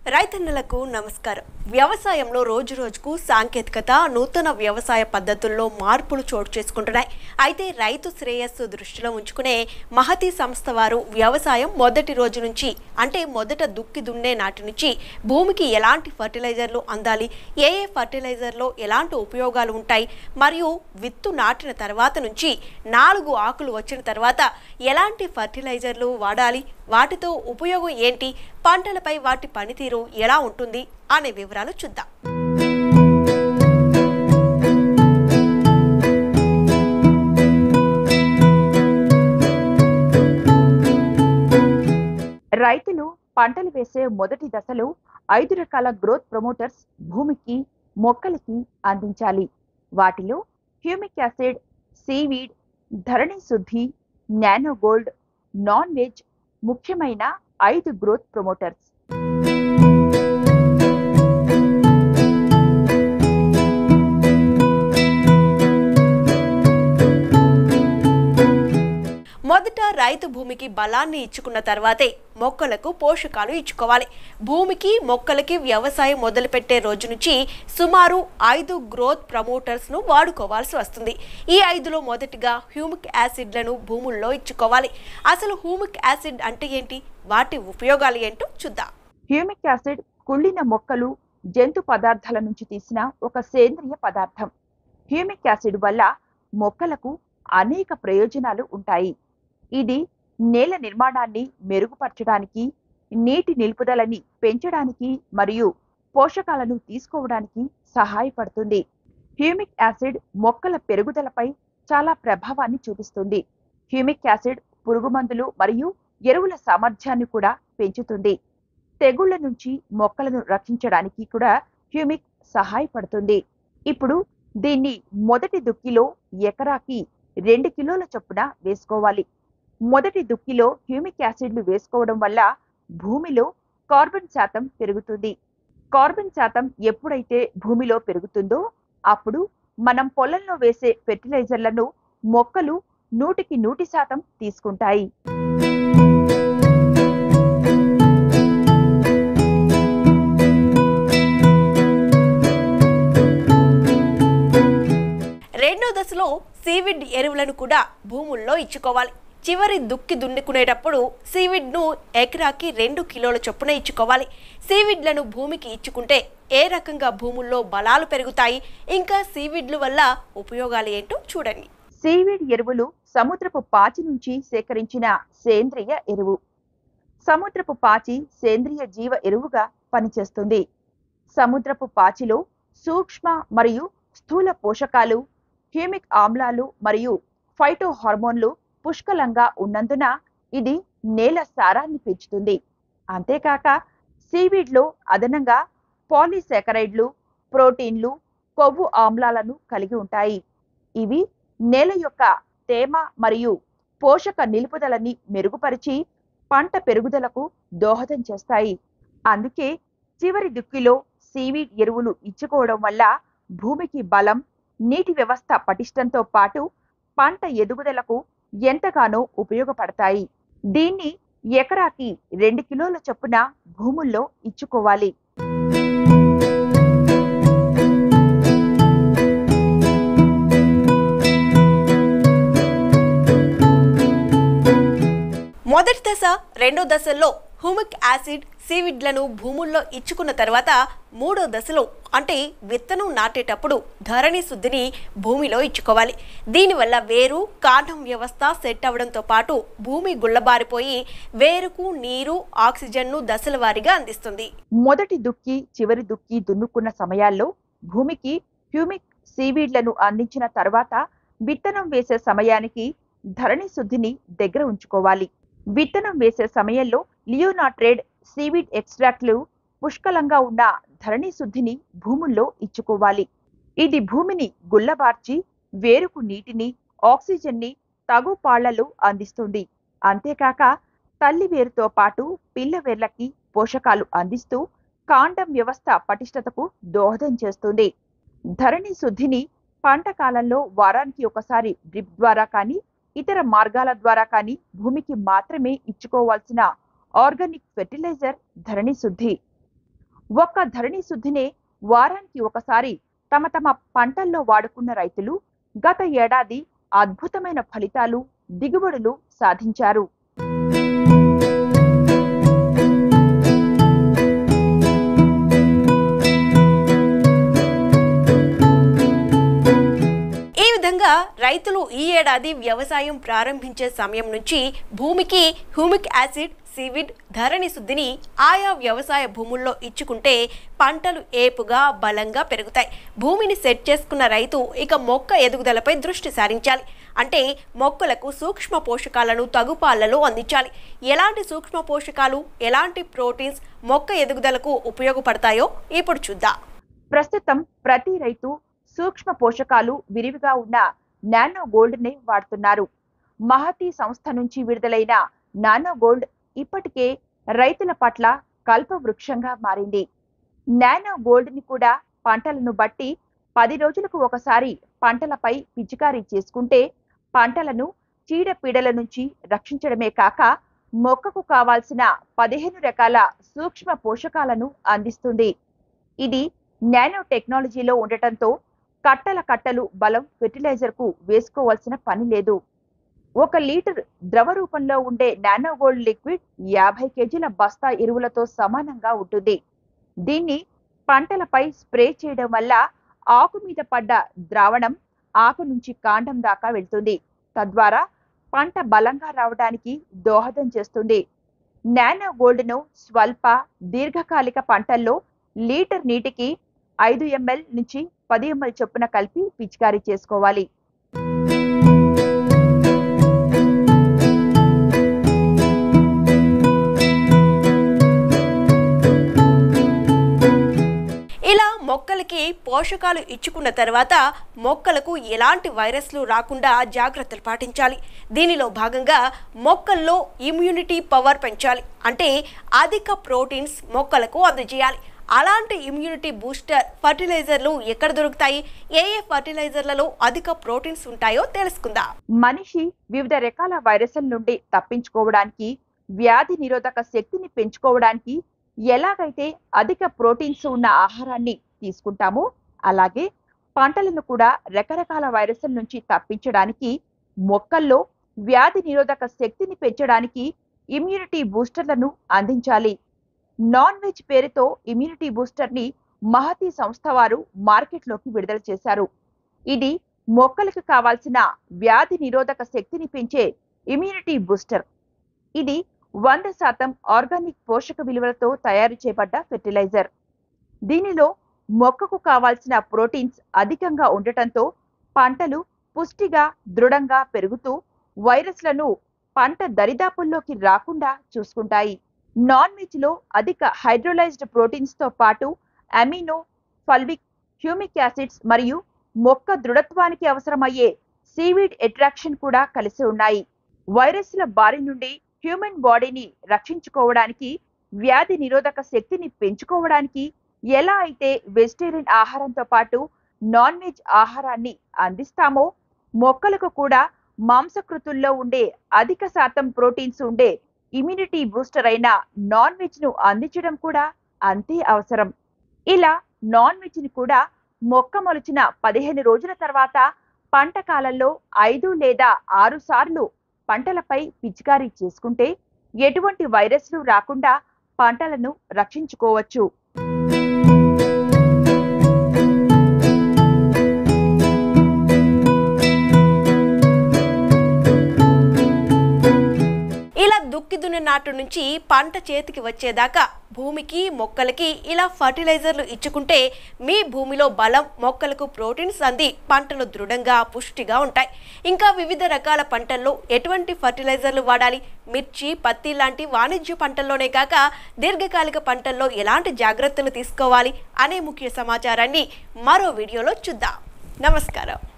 రైతన్నలకు నమస్కారం వ్యవసాయంలో రోజు రోజుకు సాంకేతికత నూతన వ్యవసాయ పద్ధతుల్లో మార్పులు చోటు చేసుకుంటున్నాయి అయితే రైతు శ్రేయస్సు దృష్టిలో ఉంచుకునే మహతి సంస్థ వారు వ్యవసాయం మొదటి రోజు నుంచి అంటే మొదట దుక్కి దున్నే నాటి నుంచి భూమికి ఎలాంటి ఫర్టిలైజర్లు అందాలి ఏ ఏ ఫర్టిలైజర్లో ఎలాంటి ఉపయోగాలు ఉంటాయి మరియు విత్తు నాటిన తర్వాత నుంచి నాలుగు ఆకులు వచ్చిన తర్వాత ఎలాంటి ఫర్టిలైజర్లు వాడాలి వాటితో ఉపయోగం ఏంటి పంటలపై వాటి పనితీరు ఎలా ఉంటుంది అనే వివరాలు చూద్దాం రైతులు పంటలు వేసే మొదటి దశలో ఐదు రకాల గ్రోత్ ప్రమోటర్స్ భూమికి మొక్కలకి అందించాలి వాటిలో హ్యూమిక్ యాసిడ్ సీవీడ్ ధరణి శుద్ధి నానో గోల్డ్ నాన్ వెజ్ ముఖ్యమైన ఐదు గ్రోత్ ప్రమోటర్స్ మొదట రైతు భూమికి బలాన్ని ఇచ్చుకున్న తర్వాతే మొక్కలకు పోషకాలు ఇచ్చుకోవాలి భూమికి మొక్కలకి వ్యవసాయం మొదలుపెట్టే రోజు నుంచి సుమారు ఐదు గ్రోత్ ప్రమోటర్స్ ను వాడుకోవాల్సి వస్తుంది ఈ ఐదులో మొదటిగా హ్యూమిక్ యాసిడ్లను భూముల్లో ఇచ్చుకోవాలి అసలు హ్యూమిక్ యాసిడ్ అంటే ఏంటి వాటి ఉపయోగాలు ఏంటో చూద్దాం హ్యూమిక్ యాసిడ్ కుళ్ళిన మొక్కలు జంతు పదార్థాల నుంచి తీసిన ఒక సేంద్రియ పదార్థం హ్యూమిక్ యాసిడ్ వల్ల మొక్కలకు అనేక ప్రయోజనాలు ఉంటాయి ఇది నేల నిర్మాణాన్ని మెరుగుపరచడానికి నీటి నిలుపుదలని పెంచడానికి మరియు పోషకాలను తీసుకోవడానికి సహాయపడుతుంది హ్యూమిక్ యాసిడ్ మొక్కల పెరుగుదలపై చాలా ప్రభావాన్ని చూపిస్తుంది హ్యూమిక్ యాసిడ్ పురుగుమందులు మరియు ఎరువుల సామర్థ్యాన్ని కూడా పెంచుతుంది తెగుళ్ల నుంచి మొక్కలను రక్షించడానికి కూడా హ్యూమిక్ సహాయపడుతుంది ఇప్పుడు దీన్ని మొదటి దుక్కిలో ఎకరాకి రెండు కిలోల చొప్పున వేసుకోవాలి మొదటి దుక్కిలో హ్యూమిక్ యాసిడ్లు వేసుకోవడం వల్ల భూమిలో కార్బన్ శాతం పెరుగుతుంది కార్బన్ శాతం ఎప్పుడైతే భూమిలో పెరుగుతుందో అప్పుడు మనం పొలంలో వేసే ఫెర్టిలైజర్లను మొక్కలు నూటికి నూటి శాతం తీసుకుంటాయి రెండో దశలో సీవిడ్ ఎరువులను కూడా భూముల్లో ఇచ్చుకోవాలి చివరి దుక్కి దున్నుకునేటప్పుడు సీవిడ్ను ఎకరాకి రెండు కిలోల చొప్పున ఇచ్చుకోవాలి సీవిడ్లను భూమికి ఇచ్చుకుంటే ఏ రకంగా భూముల్లో బలాలు పెరుగుతాయి ఇంకా సీవిడ్ల వల్ల ఉపయోగాలు ఏంటో చూడండి సీవీడ్ ఎరువులు సముద్రపు పాచి నుంచి సేకరించిన సేంద్రియ ఎరువు సముద్రపు పాచి సేంద్రియ జీవ ఎరువుగా పనిచేస్తుంది సముద్రపు పాచిలో సూక్ష్మ మరియు స్థూల పోషకాలు హ్యూమిక్ ఆమ్లాలు మరియు ఫైటో హార్మోన్లు పుష్కలంగా ఉన్నందున ఇది నేల సారాన్ని పెంచుతుంది అంతేకాక సీవీడ్లో అదనంగా పాలీసాకరైడ్లు ప్రోటీన్లు కొవ్వు ఆమ్లాలను కలిగి ఉంటాయి ఇవి నేల యొక్క తేమ మరియు పోషక నిలుపుదలని మెరుగుపరిచి పంట పెరుగుదలకు దోహదం చేస్తాయి అందుకే చివరి దుక్కిలో సీవీడ్ ఎరువులు ఇచ్చుకోవడం వల్ల భూమికి బలం నీటి వ్యవస్థ పటిష్టంతో పాటు పంట ఎదుగుదలకు ఎంతగానో ఉపయోగపడతాయి దీన్ని ఎకరాకి రెండు కిలోల చొప్పున భూముల్లో ఇచ్చుకోవాలి మొదటి దశ రెండో దశల్లో హ్యూమిక్ యాసిడ్ సీవిడ్లను భూముల్లో ఇచ్చుకున్న తర్వాత మూడో దశలో అంటే విత్తనం నాటేటప్పుడు ధరణి శుద్ధిని భూమిలో ఇచ్చుకోవాలి దీనివల్ల వేరు కాండం వ్యవస్థ సెట్ అవ్వడంతో పాటు భూమి గుల్లబారిపోయి వేరుకు నీరు ఆక్సిజన్ను దశల వారీగా అందిస్తుంది మొదటి దుక్కి చివరి దుక్కి దున్నుకున్న సమయాల్లో భూమికి హ్యూమిక్ సీవీడ్లను అందించిన తర్వాత విత్తనం వేసే సమయానికి ధరణి శుద్ధిని దగ్గర ఉంచుకోవాలి విత్తనం వేసే సమయంలో లియోనాట్రేడ్ సీవీడ్ ఎక్స్ట్రాక్ట్లు పుష్కలంగా ఉన్న ధరణి శుద్ధిని భూముల్లో ఇచ్చుకోవాలి ఇది భూమిని గుల్లబార్చి వేరుకు నీటిని ఆక్సిజన్ని తగు పాళ్లలో అందిస్తుంది అంతేకాక తల్లి వేరుతో పాటు పిల్ల వేర్లకి పోషకాలు అందిస్తూ కాండం వ్యవస్థ పటిష్టతకు దోహదం చేస్తుంది ధరణి శుద్ధిని పంట కాలంలో వారానికి ఒకసారి డ్రిప్ ద్వారా కానీ ఇతర మార్గాల ద్వారా కానీ భూమికి మాత్రమే ఇచ్చుకోవాల్సిన ఆర్గానిక్ ఫెర్టిలైజర్ ధరణి శుద్ధి ఒక్క ధరణి శుద్ధినే వారానికి ఒకసారి తమ తమ పంటల్లో వాడుకున్న రైతులు గత ఏడాది అద్భుతమైన ఫలితాలు దిగుబడులు సాధించారు ఈ విధంగా రైతులు ఈ ఏడాది వ్యవసాయం ప్రారంభించే సమయం నుంచి భూమికి హ్యూమిక్ యాసిడ్ సీవిడ్ ధరణి శుద్ధిని ఆయా వ్యవసాయ భూముల్లో ఇచ్చుకుంటే పంటలు ఏపుగా బలంగా పెరుగుతాయి భూమిని సెట్ చేసుకున్న రైతు ఇక మొక్క ఎదుగుదలపై దృష్టి సారించాలి అంటే మొక్కలకు సూక్ష్మ పోషకాలను తగుపాలలో అందించాలి ఎలాంటి సూక్ష్మ పోషకాలు ఎలాంటి ప్రోటీన్స్ మొక్క ఎదుగుదలకు ఉపయోగపడతాయో ఇప్పుడు చూద్దాం ప్రస్తుతం ప్రతి రైతు సూక్ష్మ పోషకాలు విరివిగా ఉన్న నానో గోల్డ్ ని వాడుతున్నారు మహతి సంస్థ నుంచి విడుదలైన నానో గోల్డ్ ఇప్పటికే రైతుల పట్ల కల్పవృక్షంగా మారింది నానో గోల్డ్ ని కూడా పంటలను బట్టి పది రోజులకు ఒకసారి పంటలపై పిచికారీ చేసుకుంటే పంటలను చీడపీడల నుంచి రక్షించడమే కాక మొక్కకు కావాల్సిన పదిహేను రకాల సూక్ష్మ పోషకాలను అందిస్తుంది ఇది నానో టెక్నాలజీలో ఉండటంతో కట్టల కట్టలు బలం ఫెర్టిలైజర్ కు వేసుకోవాల్సిన పని లేదు ఒక లీటర్ ద్రవ రూపంలో ఉండే నానో గోల్డ్ లిక్విడ్ యాభై కేజీల బస్తా ఎరువులతో సమానంగా ఉంటుంది దీన్ని పంటలపై స్ప్రే చేయడం వల్ల ఆకు మీద పడ్డ ద్రావణం ఆకు నుంచి కాండం దాకా వెళ్తుంది తద్వారా పంట బలంగా రావడానికి దోహదం చేస్తుంది నానో గోల్డ్ను స్వల్ప దీర్ఘకాలిక పంటల్లో లీటర్ నీటికి ఐదు ఎంఎల్ నుంచి పది ఎంఎల్ చొప్పున కలిపి పిచికారీ చేసుకోవాలి ఇలా మొక్కలకి పోషకాలు ఇచ్చుకున్న తర్వాత మొక్కలకు ఎలాంటి వైరస్లు రాకుండా జాగ్రత్తలు పాటించాలి దీనిలో భాగంగా మొక్కల్లో ఇమ్యూనిటీ పవర్ పెంచాలి అంటే అధిక ప్రోటీన్స్ మొక్కలకు అందజేయాలి అలాంటి ఇమ్యూనిటీ బూస్టర్ ఫర్టిలైజర్లు ఎక్కడ దొరుకుతాయి ఏ ఏ ఫర్టిలైజర్లలో అధిక ప్రోటీన్స్ ఉంటాయో తెలుసుకుందాం మనిషి వివిధ రకాల వైరస్ల నుండి తప్పించుకోవడానికి వ్యాధి నిరోధక శక్తిని పెంచుకోవడానికి ఎలాగైతే అధిక ప్రోటీన్స్ ఉన్న ఆహారాన్ని తీసుకుంటామో అలాగే పంటలను కూడా రకరకాల వైరస్ల నుంచి తప్పించడానికి మొక్కల్లో వ్యాధి నిరోధక శక్తిని పెంచడానికి ఇమ్యూనిటీ బూస్టర్లను అందించాలి నాన్ వెజ్ పేరుతో ఇమ్యూనిటీ బూస్టర్ ని మహతి సంస్థ వారు మార్కెట్లోకి విడుదల చేశారు ఇది మొక్కలకు కావాల్సిన వ్యాధి నిరోధక శక్తిని పెంచే ఇమ్యూనిటీ బూస్టర్ ఇది వంద శాతం ఆర్గానిక్ పోషక విలువలతో తయారు చేయబడ్డ ఫెర్టిలైజర్ దీనిలో మొక్కకు కావాల్సిన ప్రోటీన్స్ అధికంగా ఉండటంతో పంటలు పుష్టిగా దృఢంగా పెరుగుతూ వైరస్లను పంట దరిదాపుల్లోకి రాకుండా చూసుకుంటాయి నాన్ వెజ్ లో అధిక హైడ్రోలైజ్డ్ ప్రోటీన్స్ తో పాటు అమినో ఫల్విక్ హ్యూమిక్ యాసిడ్స్ మరియు మొక్క దృఢత్వానికి అవసరమయ్యే సీవీడ్ అట్రాక్షన్ కూడా కలిసి ఉన్నాయి వైరస్ల బారి నుండి హ్యూమన్ బాడీని రక్షించుకోవడానికి వ్యాధి నిరోధక శక్తిని పెంచుకోవడానికి ఎలా అయితే వెజిటేరియన్ ఆహారంతో పాటు నాన్ వెజ్ ఆహారాన్ని అందిస్తామో మొక్కలకు కూడా మాంసకృతుల్లో ఉండే అధిక శాతం ప్రోటీన్స్ ఉండే ఇమ్యూనిటీ బూస్టర్ అయిన నాన్ వెజ్ ను అందించడం కూడా అంతే అవసరం ఇలా నాన్ వెజ్ ని కూడా మొక్క మొలిచిన పదిహేను రోజుల తర్వాత పంట కాలంలో ఐదు లేదా ఆరు సార్లు పంటలపై పిచికారీ చేసుకుంటే ఎటువంటి వైరస్లు రాకుండా పంటలను రక్షించుకోవచ్చు ఇలా దుక్కి దున్ని నాటు నుంచి పంట చేతికి వచ్చేదాకా భూమికి మొక్కలకి ఇలా ఫర్టిలైజర్లు ఇచ్చుకుంటే మీ భూమిలో బలం మొక్కలకు ప్రోటీన్స్ అంది పంటలు దృఢంగా పుష్టిగా ఉంటాయి ఇంకా వివిధ రకాల పంటల్లో ఎటువంటి ఫర్టిలైజర్లు వాడాలి మిర్చి పత్తి లాంటి వాణిజ్య పంటల్లోనే కాక దీర్ఘకాలిక పంటల్లో ఎలాంటి జాగ్రత్తలు తీసుకోవాలి అనే ముఖ్య సమాచారాన్ని మరో వీడియోలో చూద్దాం నమస్కారం